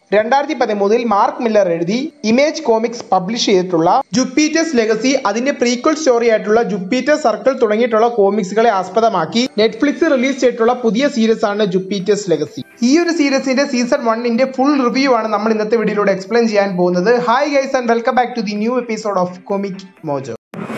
രണ്ടായിരത്തി പതിമൂന്നിൽ Mark Miller എഴുതി ഇമേജ് കോമിക്സ് പബ്ലിഷ് ചെയ്തിട്ടുള്ള ജുപ്പീറ്റേഴ്സ് ലെഗസി അതിന്റെ പ്രീക്വൽ സ്റ്റോറി ആയിട്ടുള്ള ജുപ്പീറ്റർ സർക്കിൾ തുടങ്ങിയിട്ടുള്ള കോമിക്സുകളെ ആസ്പദമാക്കി നെറ്റ്ഫ്ലിക്സ് റിലീസ് ചെയ്തിട്ടുള്ള പുതിയ സീരീസ് ആണ് ജുപ്പീറ്റേഴ്സ് ലെഗസി ഈ ഒരു സീരീസിന്റെ സീസൺ വണ്ണിന്റെ ഫുൾ റിവ്യൂ ആണ് നമ്മൾ ഇന്നത്തെ വീഡിയോയിലൂടെ എക്സ്പ്ലെയിൻ ചെയ്യാൻ പോകുന്നത് hi guys and welcome back to the new episode of Comic Mojo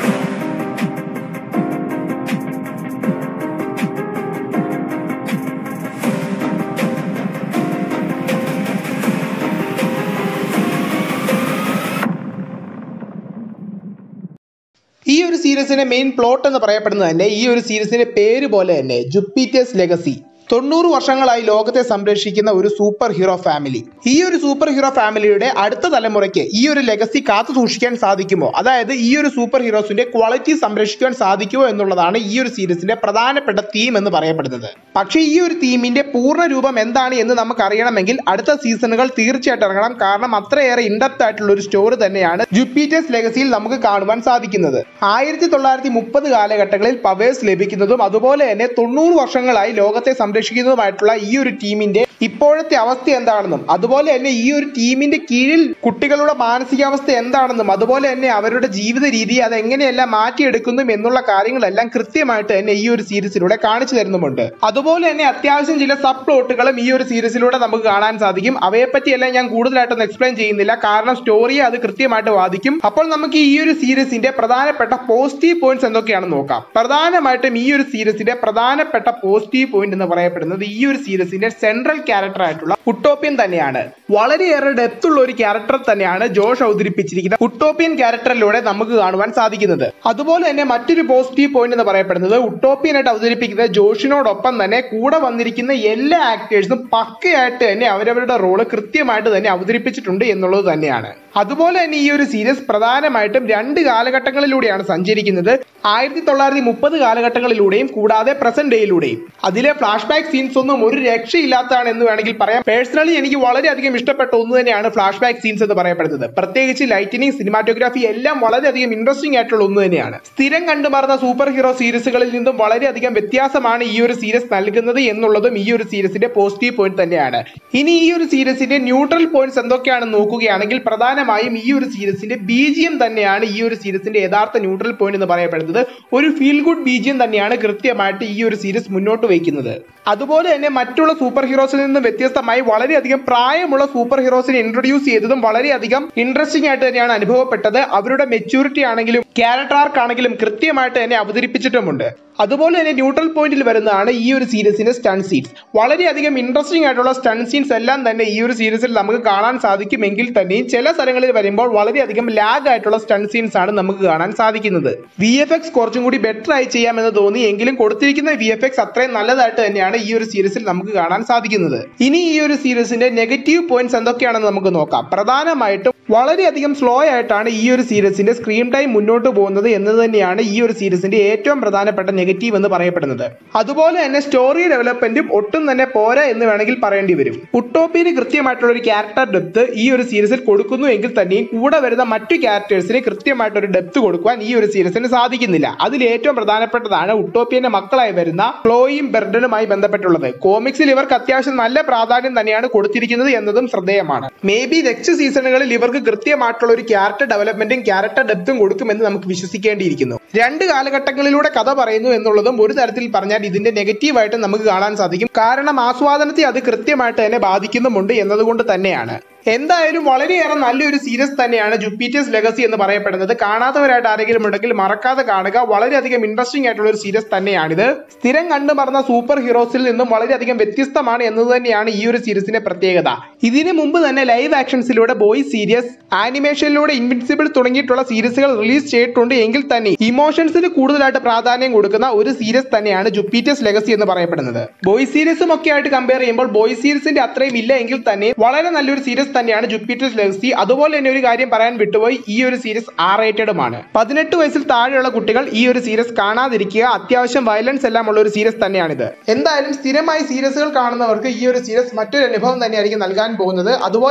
ഈ ഒരു സീരീസിന്റെ മെയിൻ പ്ലോട്ട് എന്ന് പറയപ്പെടുന്നത് തന്നെ ഈ ഒരു സീരീസിന്റെ പേര് പോലെ തന്നെ ജുപ്പീറ്റേഴ്സ് ലെഗസി തൊണ്ണൂറ് വർഷങ്ങളായി ലോകത്തെ സംരക്ഷിക്കുന്ന ഒരു സൂപ്പർ ഹീറോ ഫാമിലി ഈ ഒരു സൂപ്പർ ഹീറോ ഫാമിലിയുടെ അടുത്ത തലമുറയ്ക്ക് ഈ ഒരു ലെഗസി കാത്തു സൂക്ഷിക്കാൻ സാധിക്കുമോ അതായത് ഈ ഒരു സൂപ്പർ ഹീറോസിന്റെ ക്വാളിറ്റി സംരക്ഷിക്കാൻ സാധിക്കുമോ എന്നുള്ളതാണ് ഈ ഒരു സീരീസിന്റെ പ്രധാനപ്പെട്ട തീം എന്ന് പറയപ്പെടുന്നത് പക്ഷേ ഈ ഒരു തീമിന്റെ പൂർണ്ണ രൂപം എന്താണ് എന്ന് നമുക്ക് അറിയണമെങ്കിൽ അടുത്ത സീസണുകൾ തീർച്ചയായിട്ടും ഇറങ്ങണം കാരണം അത്രയേറെ ഇൻഡപ്ത് ആയിട്ടുള്ള ഒരു സ്റ്റോറി തന്നെയാണ് ജുപ്പീറ്റേഴ്സ് ലെഗസിയിൽ നമുക്ക് കാണുവാൻ സാധിക്കുന്നത് ആയിരത്തി തൊള്ളായിരത്തി മുപ്പത് കാലഘട്ടങ്ങളിൽ പവേഴ്സ് ലഭിക്കുന്നതും അതുപോലെ തന്നെ തൊണ്ണൂറ് വർഷങ്ങളായി ലോകത്തെ സംരക്ഷിക്കുന്നതുമായിട്ടുള്ള ഈ ഒരു ടീമിന്റെ ഇപ്പോഴത്തെ അവസ്ഥ എന്താണെന്നും അതുപോലെ തന്നെ ഈ ഒരു ടീമിന്റെ കീഴിൽ കുട്ടികളുടെ മാനസികാവസ്ഥ എന്താണെന്നും അതുപോലെ തന്നെ അവരുടെ ജീവിത രീതി അത് എങ്ങനെയെല്ലാം മാറ്റിയെടുക്കുന്നു എന്നുള്ള കാര്യങ്ങളെല്ലാം കൃത്യമായിട്ട് തന്നെ ഈ ഒരു സീരീസിലൂടെ കാണിച്ചു തരുന്നുമുണ്ട് അതുപോലെ തന്നെ അത്യാവശ്യം ചില സബ് പ്ലോട്ടുകളും ഈ ഒരു സീരീസിലൂടെ നമുക്ക് കാണാൻ സാധിക്കും അവയെപ്പറ്റിയെല്ലാം ഞാൻ കൂടുതലായിട്ടൊന്നും എക്സ്പ്ലെയിൻ ചെയ്യുന്നില്ല കാരണം സ്റ്റോറിയെ അത് കൃത്യമായിട്ട് ബാധിക്കും അപ്പോൾ നമുക്ക് ഈ ഒരു സീരീസിന്റെ പ്രധാനപ്പെട്ട പോസിറ്റീവ് പോയിന്റ്സ് എന്തൊക്കെയാണെന്ന് നോക്കാം പ്രധാനമായിട്ടും ഈ ഒരു സീരീസിന്റെ പ്രധാനപ്പെട്ട പോസിറ്റീവ് പോയിന്റ് എന്ന് പറയപ്പെടുന്നത് ഈ ഒരു സീരീസിന്റെ സെൻട്രൽ ക്യാരക്ടർ ആയിട്ടുള്ള ഉട്ടോപ്യൻ തന്നെയാണ് വളരെയേറെ ഡെപ്ത് ഉള്ള ഒരു ക്യാരക്ടർ തന്നെയാണ് ജോഷ് അവതരിപ്പിച്ചിരിക്കുന്നത് ഉട്ടോപ്യൻ ക്യാരക്ടറിലൂടെ നമുക്ക് കാണുവാൻ സാധിക്കുന്നത് അതുപോലെ തന്നെ മറ്റൊരു പോസിറ്റീവ് പോയിന്റ് എന്ന് പറയപ്പെടുന്നത് ഉട്ടോപ്യനായിട്ട് അവതരിപ്പിക്കുന്നത് ജോഷിനോടൊപ്പം തന്നെ കൂടെ വന്നിരിക്കുന്ന എല്ലാ ആക്ടേഴ്സും പക്കയായിട്ട് തന്നെ അവരവരുടെ റോള് കൃത്യമായിട്ട് തന്നെ അവതരിപ്പിച്ചിട്ടുണ്ട് എന്നുള്ളത് തന്നെയാണ് അതുപോലെ തന്നെ ഈ ഒരു സീരീസ് പ്രധാനമായിട്ടും രണ്ട് കാലഘട്ടങ്ങളിലൂടെയാണ് സഞ്ചരിക്കുന്നത് ആയിരത്തി തൊള്ളായിരത്തി മുപ്പത് കാലഘട്ടങ്ങളിലൂടെയും കൂടാതെ പ്രസന്റ് ഡേയിലൂടെയും അതിലെ ഫ്ലാഷ് ബാക്ക് സീൻസ് ഒന്നും ഒരു രക്ഷയില്ലാത്തതാണ് എന്ന് വേണമെങ്കിൽ പറയാം പേഴ്സണലി എനിക്ക് വളരെയധികം ഇഷ്ടപ്പെട്ട ഒന്ന് തന്നെയാണ് ഫ്ലാഷ് ബാക്ക് സീൻസ് എന്ന് പറയപ്പെടുന്നത് പ്രത്യേകിച്ച് ലൈറ്റിനിങ് സിനിമാറ്റോഗ്രാഫി എല്ലാം വളരെയധികം ഇൻട്രസ്റ്റിംഗ് ആയിട്ടുള്ള ഒന്ന് തന്നെയാണ് സ്ഥിരം കണ്ടുമാറുന്ന സൂപ്പർ ഹീറോ സീരീസുകളിൽ നിന്നും വളരെയധികം വ്യത്യാസമാണ് ഈ ഒരു സീരീസ് നൽകുന്നത് എന്നുള്ളതും ഈ ഒരു സീരീസിന്റെ പോസിറ്റീവ് പോയിന്റ് തന്നെയാണ് ഇനി ഈ ഒരു സീരീസിന്റെ ന്യൂട്രൽ പോയിന്റ്സ് എന്തൊക്കെയാണെന്ന് നോക്കുകയാണെങ്കിൽ പ്രധാനമായും ഈ ഒരു സീരീസിന്റെ ബീജിയം തന്നെയാണ് ഈ ഒരു സീരീസിന്റെ യഥാർത്ഥ ന്യൂട്രൽ പോയിന്റ് എന്ന് പറയപ്പെടുന്നത് ഒരു ഫീൽ ഗുഡ് ബീജിയം തന്നെയാണ് കൃത്യമായിട്ട് ഈ ഒരു സീരീസ് മുന്നോട്ട് വയ്ക്കുന്നത് അതുപോലെ തന്നെ മറ്റുള്ള സൂപ്പർ ഹീറോസിൽ നിന്നും വ്യത്യസ്തമായി വളരെയധികം പ്രായമുള്ള സൂപ്പർ ഹീറോസിനെ ഇൻട്രൊഡ്യൂസ് ചെയ്തതും വളരെയധികം ഇൻട്രസ്റ്റിംഗ് ആയിട്ട് തന്നെയാണ് അനുഭവപ്പെട്ടത് അവരുടെ മെച്യൂരിറ്റി ആണെങ്കിലും ക്യാരക്ടർ ആർക്ക് ആണെങ്കിലും കൃത്യമായിട്ട് തന്നെ അവതരിപ്പിച്ചിട്ടുമുണ്ട് അതുപോലെ തന്നെ ന്യൂട്രൽ പോയിന്റിൽ വരുന്നതാണ് ഈ ഒരു സീരീസിന്റെ സ്റ്റൺ സീൻസ് വളരെയധികം ഇൻട്രസ്റ്റിംഗ് ആയിട്ടുള്ള സ്റ്റൺ സീൻസ് എല്ലാം തന്നെ ഈ ഒരു സീരീസിൽ നമുക്ക് കാണാൻ സാധിക്കുമെങ്കിൽ തന്നെയും ചില സ്ഥലങ്ങളിൽ വരുമ്പോൾ വളരെയധികം ലാഗ് ആയിട്ടുള്ള സ്റ്റൺ സീൻസ് ആണ് നമുക്ക് കാണാൻ സാധിക്കുന്നത് വി എഫ് എക്സ് കുറച്ചും കൂടി ബെറ്റർ ആയി ചെയ്യാമെന്ന് തോന്നി എങ്കിലും കൊടുത്തിരിക്കുന്ന വി എഫ് എക്സ് അത്രയും നല്ലതായിട്ട് തന്നെയാണ് ഈ ഒരു സീരീസിൽ നമുക്ക് കാണാൻ സാധിക്കുന്നത് ഇനി ഈ ഒരു സീരീസിന്റെ നെഗറ്റീവ് പോയിന്റ്സ് എന്തൊക്കെയാണെന്ന് നമുക്ക് നോക്കാം പ്രധാനമായിട്ടും വളരെയധികം സ്ലോ ആയിട്ടാണ് ഈ ഒരു സീരീസിന്റെ സ്ക്രീൻ ടൈം മുന്നോട്ട് പോകുന്നത് എന്നത് തന്നെയാണ് ഈ ഒരു സീരീസിന്റെ ഏറ്റവും പ്രധാനപ്പെട്ട നെഗറ്റീവ് എന്ന് പറയപ്പെടുന്നത് അതുപോലെ തന്നെ സ്റ്റോറി ഡെവലപ്മെന്റും ഒട്ടും തന്നെ പോരാ എന്ന് വേണമെങ്കിൽ പറയേണ്ടി വരും ഉട്ടോപ്പിന് കൃത്യമായിട്ടുള്ള ഒരു ക്യാരക്ടർ ഡെപ്ത് ഈ ഒരു സീരീസിൽ കൊടുക്കുന്നു എങ്കിൽ തന്നെയും കൂടെ വരുന്ന മറ്റു ക്യാരക്ടേഴ്സിന് കൃത്യമായിട്ടൊരു ഡെപ്ത് കൊടുക്കുവാൻ ഈ ഒരു സീരീസിന് സാധിക്കുന്നില്ല അതിൽ ഏറ്റവും പ്രധാനപ്പെട്ടതാണ് ഉട്ടോപ്പിയന്റെ മക്കളായി വരുന്ന ക്ലോയും ബെർഡനുമായി ബന്ധപ്പെട്ടുള്ളത് കോമിക്സിൽ ഇവർക്ക് അത്യാവശ്യം നല്ല പ്രാധാന്യം തന്നെയാണ് കൊടുത്തിരിക്കുന്നത് എന്നതും ശ്രദ്ധേയമാണ് മേ ബി നെക്സ്റ്റ് സീസണുകളിൽ ഇവർക്ക് കൃത്യമായിട്ടുള്ള ഒരു ക്യാരക്ടർ ഡെവലപ്മെന്റും ക്യാരക്ടർ ഡെപ്തും കൊടുക്കുമെന്ന് നമുക്ക് വിശ്വസിക്കേണ്ടിയിരിക്കുന്നു രണ്ട് കാലഘട്ടങ്ങളിലൂടെ കഥ പറയുന്നു എന്നുള്ളതും ഒരു തരത്തിൽ പറഞ്ഞാൽ ഇതിന്റെ നെഗറ്റീവായിട്ട് നമുക്ക് കാണാൻ സാധിക്കും കാരണം ആസ്വാദനത്തെ അത് കൃത്യമായിട്ട് തന്നെ ബാധിക്കുന്നുമുണ്ട് എന്നതുകൊണ്ട് തന്നെയാണ് എന്തായാലും വളരെയേറെ നല്ലൊരു സീരീസ് തന്നെയാണ് ജുപ്പീറ്റേഴ്സ് ലെഗസി എന്ന് പറയപ്പെടുന്നത് കാണാത്തവരായിട്ട് ആരെങ്കിലും ഉണ്ടെങ്കിൽ മറക്കാതെ കാണുക വളരെയധികം ഇൻട്രസ്റ്റിംഗ് ആയിട്ടുള്ള ഒരു സീരീസ് തന്നെയാണിത് സ്ഥിരം കണ്ടു മറന്ന സൂപ്പർ ഹീറോസിൽ നിന്നും വളരെയധികം വ്യത്യസ്തമാണ് എന്നത് തന്നെയാണ് ഈ ഒരു സീരീസിന്റെ പ്രത്യേകത ഇതിനു മുമ്പ് തന്നെ ലൈവ് ആക്ഷൻസിലൂടെ ബോയ് സീരീസ് ആനിമേഷനിലൂടെ ഇൻവിൻസിബിൾ തുടങ്ങിയിട്ടുള്ള സീരീസുകൾ റിലീസ് ചെയ്തിട്ടുണ്ട് എങ്കിൽ തന്നെ ഇമോഷൻസിന് കൂടുതലായിട്ട് പ്രാധാന്യം കൊടുക്കുന്ന ഒരു സീരീസ് തന്നെയാണ് ജുപ്പീറ്റേഴ്സ് ലെഗസി എന്ന് പറയപ്പെടുന്നത് ബോയ് സീരീസും ഒക്കെ ആയിട്ട് കമ്പയർ ചെയ്യുമ്പോൾ ബോയ് സീരീസിന്റെ അത്രയും ഇല്ല എങ്കിൽ തന്നെ വളരെ നല്ലൊരു സീരീസ് തന്നെയാണ് ജുപ്പിറ്റേഴ്സ് ലെഗസി അതുപോലെ തന്നെ ഒരു കാര്യം പറയാൻ വിട്ടുപോയി ഈ ഒരു സീരീസ് ആർ റേറ്റഡുമാണ് പതിനെട്ട് വയസ്സിൽ താഴെയുള്ള കുട്ടികൾ ഈ ഒരു സീരീസ് കാണാതിരിക്കുക അത്യാവശ്യം വയലൻസ് എല്ലാം ഉള്ള ഒരു സീരീസ് തന്നെയാണിത് എന്തായാലും സ്ഥിരമായി സീരീസുകൾ കാണുന്നവർക്ക് ഈ ഒരു സീരീസ് മറ്റൊരു അനുഭവം തന്നെയായിരിക്കും നൽകാൻ പോകുന്നത് അതുപോലെ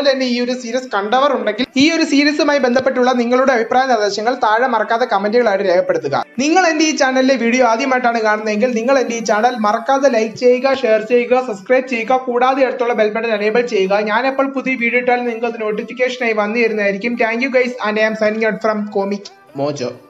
തന്നെ ഈ ഒരു സീരീസ് കണ്ടവർ ഉണ്ടെങ്കിൽ ഈ ഒരു സീരീസുമായി ബന്ധപ്പെട്ടുള്ള നിങ്ങളുടെ അഭിപ്രായ നിർദ്ദേശങ്ങൾ താഴെ മറക്കാതെ കമന്റുകളായിട്ട് രേഖപ്പെടുത്തുക നിങ്ങൾ എന്റെ ഈ ചാനലിലെ വീഡിയോ ആദ്യമായിട്ടാണ് കാണുന്നതെങ്കിൽ നിങ്ങൾ എന്റെ ഈ ചാനൽ മറക്കാതെ ലൈക്ക് ചെയ്യുക ഷെയർ ചെയ്യുക സബ്സ്ക്രൈബ് ചെയ്യുക കൂടാതെ അടുത്തുള്ള ബെൽ ബട്ടൺ എനേബിൾ ചെയ്യുക ഞാൻ എപ്പോൾ പുതിയ വീഡിയോ ഇട്ടാൽ നിങ്ങൾക്ക് അത് നോട്ടിഫിക്കേഷനായി വന്നു തരുന്നതായിരിക്കും thank you guys and I am signing out from Comic mojo